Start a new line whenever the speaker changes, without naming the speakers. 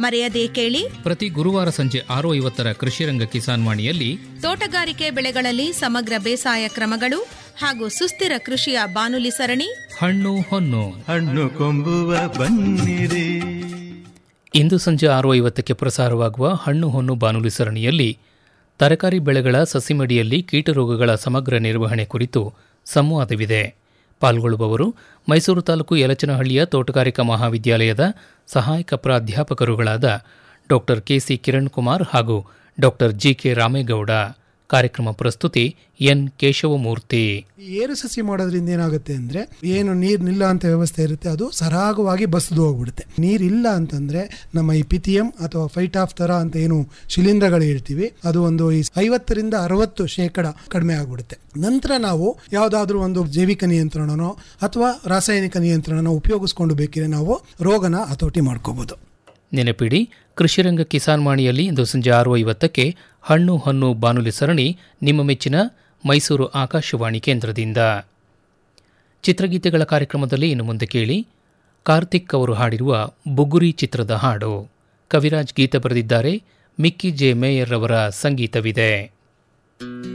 ಮರೆಯದೇ ಕೇಳಿ
ಪ್ರತಿ ಗುರುವಾರ ಸಂಜೆ ಆರು ಐವತ್ತರ ಕೃಷಿರಂಗ ಕಿಸಾನ್ ವಾಣಿಯಲ್ಲಿ
ತೋಟಗಾರಿಕೆ ಬೆಳೆಗಳಲ್ಲಿ ಸಮಗ್ರ ಬೇಸಾಯ ಕ್ರಮಗಳು ಹಾಗೂ ಸುಸ್ಥಿರ ಕೃಷಿಯ ಬಾನುಲಿ ಸರಣಿ
ಹಣ್ಣು ಹೊನ್ನು
ಹಣ್ಣು ಕೊಂಬುವ ಬನ್ನಿರಿ
ಇಂದು ಸಂಜೆ ಆರು ಐವತ್ತಕ್ಕೆ ಪ್ರಸಾರವಾಗುವ ಹಣ್ಣು ಹೊನ್ನು ಬಾನುಲಿ ಸರಣಿಯಲ್ಲಿ ತರಕಾರಿ ಬೆಳೆಗಳ ಸಸಿಮಡಿಯಲ್ಲಿ ಕೀಟರೋಗಗಳ ಸಮಗ್ರ ನಿರ್ವಹಣೆ ಕುರಿತು ಸಂವಾದವಿದೆ ಪಾಲ್ಗೊಳ್ಳುವವರು ಮೈಸೂರು ತಾಲೂಕು ಯಲಚನಹಳ್ಳಿಯ ತೋಟಗಾರಿಕಾ ಮಹಾವಿದ್ಯಾಲಯದ ಸಹಾಯಕ ಪ್ರಾಧ್ಯಾಪಕರುಗಳಾದ ಡಾಕ್ಟರ್ ಕೆಸಿ ಕಿರಣ್ ಕುಮಾರ್ ಹಾಗೂ ಡಾಕ್ಟರ್ ಜಿಕೆ ರಾಮೇಗೌಡ ಕಾರ್ಯಕ್ರಮ ಪ್ರಸ್ತುತಿ ಎನ್ ಕೇಶವಮೂರ್ತಿ
ಈ ಏರು ಸಸಿ ಮಾಡೋದ್ರಿಂದ ಏನಾಗುತ್ತೆ ಅಂದ್ರೆ ಏನು ನೀರು ನಿಲ್ಲ ಅಂತ ವ್ಯವಸ್ಥೆ ಇರುತ್ತೆ ಅದು ಸರಾಗವಾಗಿ ಬಸ್ದು ಹೋಗ್ಬಿಡುತ್ತೆ ನೀರಿಲ್ಲ ಅಂತಂದ್ರೆ ನಮ್ಮ ಈ ಪಿಥಿಯಂ ಅಥವಾ ಫೈಟ್ ಆಫ್ ತರ ಅಂತ ಏನು ಶಿಲೀಂಧ್ರಗಳು ಹೇಳ್ತೀವಿ ಅದು ಒಂದು ಈ ಐವತ್ತರಿಂದ ಅರವತ್ತು ಶೇಕಡ ಕಡಿಮೆ ಆಗ್ಬಿಡುತ್ತೆ ನಂತರ ನಾವು ಯಾವುದಾದ್ರೂ ಒಂದು ಜೈವಿಕ ನಿಯಂತ್ರಣನೋ ಅಥವಾ ರಾಸಾಯನಿಕ ನಿಯಂತ್ರಣನ ಉಪಯೋಗಿಸ್ಕೊಂಡು ಬೇಕಿದ್ರೆ ನಾವು ರೋಗನ ಹತೋಟಿ ಮಾಡ್ಕೋಬಹುದು
ನೆನಪಿಡಿ ಕೃಷಿರಂಗ ಕಿಸಾನ್ ವಾಣಿಯಲ್ಲಿ ಇಂದು ಸಂಜೆ ಆರು ಐವತ್ತಕ್ಕೆ ಹಣ್ಣು ಹಣ್ಣು ಬಾನುಲಿ ಸರಣಿ ನಿಮ್ಮ ಮೆಚ್ಚಿನ ಮೈಸೂರು ಆಕಾಶವಾಣಿ ಕೇಂದ್ರದಿಂದ ಚಿತ್ರಗೀತೆಗಳ ಕಾರ್ಯಕ್ರಮದಲ್ಲಿ ಇನ್ನು ಮುಂದೆ ಕೇಳಿ ಕಾರ್ತಿಕ್ ಅವರು ಹಾಡಿರುವ ಬುಗುರಿ ಚಿತ್ರದ ಹಾಡು ಕವಿರಾಜ್ ಗೀತೆ ಬರೆದಿದ್ದಾರೆ ಮಿಕ್ಕಿ ಜೆ ಮೇಯರ್ ಅವರ ಸಂಗೀತವಿದೆ